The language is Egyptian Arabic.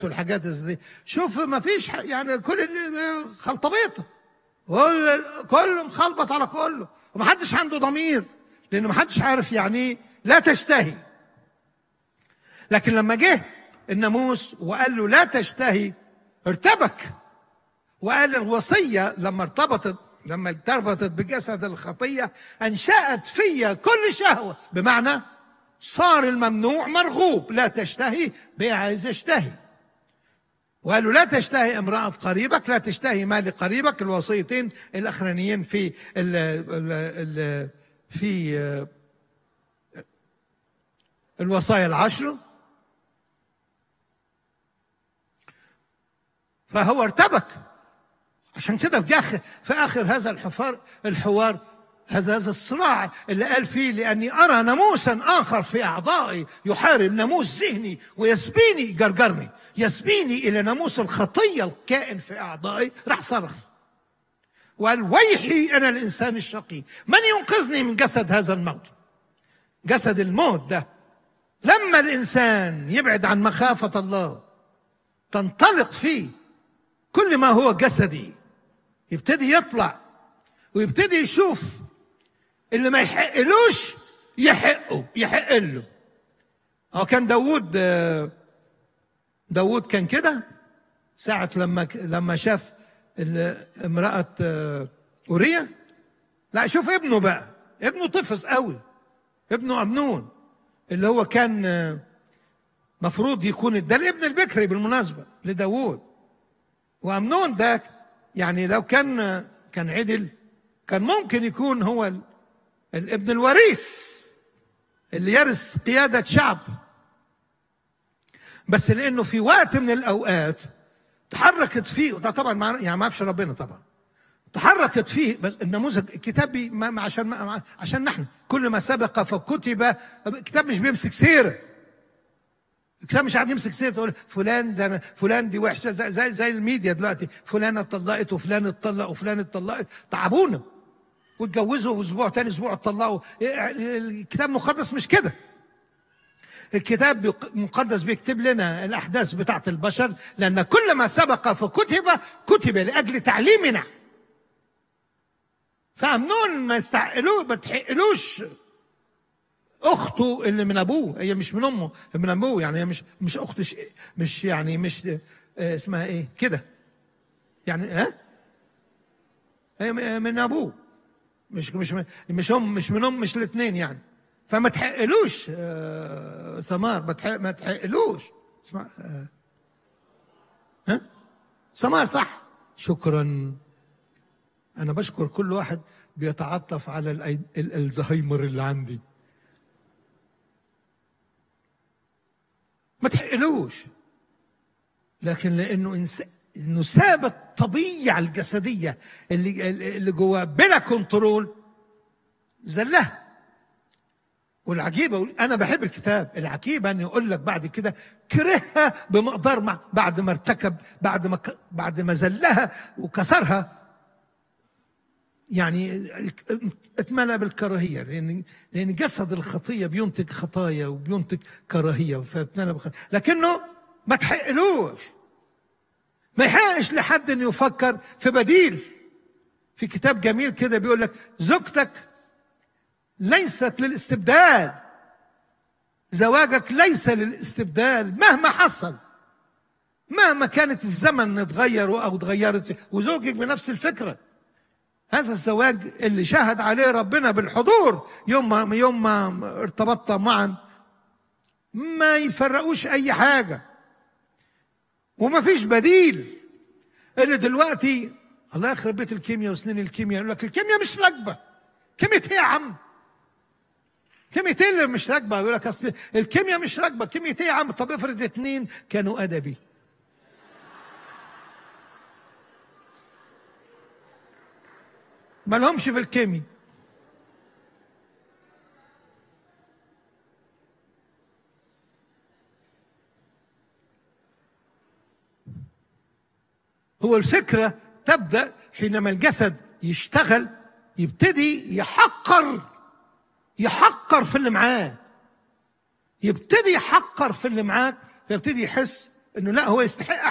والحاجات دي شوف ما فيش ح- يعني كل اللي خلطبيطه كل- كله مخلبط على كله ومحدش عنده ضمير لانه محدش عارف يعني ايه لا تشتهي لكن لما جه الناموس وقال له لا تشتهي ارتبك وقال الوصيه لما ارتبطت لما ارتبطت بجسد الخطيه انشات فيا كل شهوه بمعنى صار الممنوع مرغوب لا تشتهي بقى عايز اشتهي وقالوا لا تشتهي امرأة قريبك لا تشتهي مال قريبك الوصيتين الأخرانيين في ال ال ال في آه، الوصايا العشر فهو ارتبك عشان كده في آخر في آخر هذا الحوار الحوار هذا هذا الصراع اللي قال فيه لأني أرى ناموسا آخر في أعضائي يحارب ناموس ذهني ويسبيني جرجرني يسبيني إلى ناموس الخطية الكائن في أعضائي راح صرخ وقال ويحي أنا الإنسان الشقي من ينقذني من جسد هذا الموت جسد الموت ده لما الإنسان يبعد عن مخافة الله تنطلق فيه كل ما هو جسدي يبتدي يطلع ويبتدي يشوف اللي ما يحقلوش يحقه يحق له هو كان داوود آه، داوود كان كده ساعة لما لما شاف ال- امرأة آه، أوريا لا شوف ابنه بقى ابنه طفس قوي ابنه أمنون اللي هو كان آه، مفروض يكون ده الابن البكري بالمناسبة لداوود وأمنون ده يعني لو كان كان عدل كان ممكن يكون هو ال- الابن الوريث اللي يرث قيادة شعب بس لأنه في وقت من الأوقات تحركت فيه وده طبعا مع يعني ما اعرفش ربنا طبعا تحركت فيه بس النموذج الكتاب بي ما ما- عشان ما عشان نحن كل ما سبق فكتب الكتاب مش بيمسك سيره الكتاب مش قاعد يمسك سيره تقول فلان زي فلان دي وحشه زي زي, زي الميديا دلوقتي فلانه اتطلقت وفلان اتطلق وفلان اتطلقت تعبونا واتجوزوا واسبوع تاني اسبوع اتطلقوا الكتاب المقدس مش كده الكتاب بيق- المقدس بيكتب لنا الاحداث بتاعت البشر لان كل ما سبق فكتب كتب لاجل تعليمنا فامنون ما يستحقلوش ما تحقلوش اخته اللي من ابوه هي مش من امه من ابوه يعني هي مش مش اخت ش- مش يعني مش آه، اسمها ايه كده يعني ها هي م- من ابوه مش مش مش هم مش من ام مش الاثنين يعني فما تحقلوش آه، سمار ما تحق ما تحقلوش اسمع آه، ها سمار صح شكرا انا بشكر كل واحد بيتعطف على الأي- ال- الزهايمر اللي عندي ما تحقلوش لكن لانه إنس... انه ساب الطبيعه الجسديه اللي اللي جواه بلا كنترول زلها والعجيبه انا بحب الكتاب العجيبه ان يقول لك بعد كده كرهها بمقدار ما بعد ما ارتكب بعد ما ك- بعد ما زلها وكسرها يعني اتملى بالكراهيه لان لان جسد الخطيه بينتج خطايا وبينتج كراهيه فاتملى بالخطية. لكنه ما تحقلوش ما يحقش لحد انه يفكر في بديل في كتاب جميل كده بيقول لك زوجتك ليست للاستبدال زواجك ليس للاستبدال مهما حصل مهما كانت الزمن اتغير او اتغيرت فيه. وزوجك بنفس الفكره هذا الزواج اللي شهد عليه ربنا بالحضور يوم ما يوم ما ارتبطت معا ما يفرقوش اي حاجه وما فيش بديل اللي دلوقتي الله يخرب بيت الكيمياء وسنين الكيمياء يقول لك الكيمياء مش راكبه كيمياء ايه يا عم كيمياء ايه اللي مش راكبه يقول لك اصل الكيمياء مش راكبه كيمياء ايه يا عم طب افرض اتنين كانوا ادبي ما لهمش في الكيمياء هو الفكرة تبدأ حينما الجسد يشتغل يبتدي يحقر يحقر في اللي معاه يبتدي يحقر في اللي معاك فيبتدي يحس انه لا هو يستحق